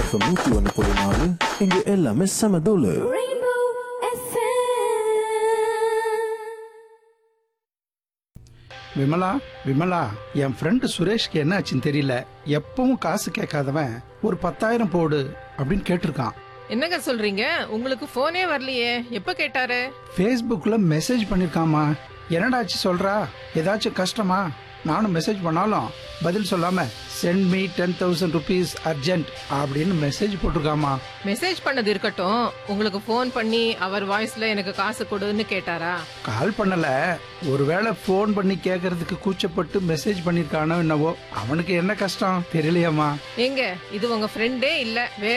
FM நூத்தி ஒன்று புள்ளி நாலு இங்க எல்லாமே செம தூளு Rainbow FM. விமலா விமலா என் ஃப்ரெண்டு சுரேஷ்க்கு என்ன ஆச்சுன்னு தெரியல எப்பவும் காசு கேட்காதவன் ஒரு பத்தாயிரம் போடு அப்படின்னு கேட்டிருக்கான் என்னங்க சொல்றீங்க உங்களுக்கு போனே வரலையே எப்ப கேட்டாரு ஃபேஸ்புக்ல மெசேஜ் பண்ணிருக்காமா என்னடாச்சு சொல்றா ஏதாச்சும் கஷ்டமா நானும் மெசேஜ் பண்ணாலும் பதில் சொல்லாம send me ten thousand rupees urgent அப்படின்னு மெசேஜ் போட்டிருக்காமா மெசேஜ் பண்ணது இருக்கட்டும் உங்களுக்கு ஃபோன் பண்ணி அவர் வாய்ஸ்ல எனக்கு காசு கொடுன்னு கேட்டாரா கால் பண்ணல ஒருவேளை ஃபோன் பண்ணி கேட்கறதுக்கு கூச்சப்பட்டு மெசேஜ் பண்ணிருக்கானோ என்னவோ அவனுக்கு என்ன கஷ்டம் தெரியலையாமா ஏங்க இது உங்க ஃப்ரெண்டே இல்ல வேற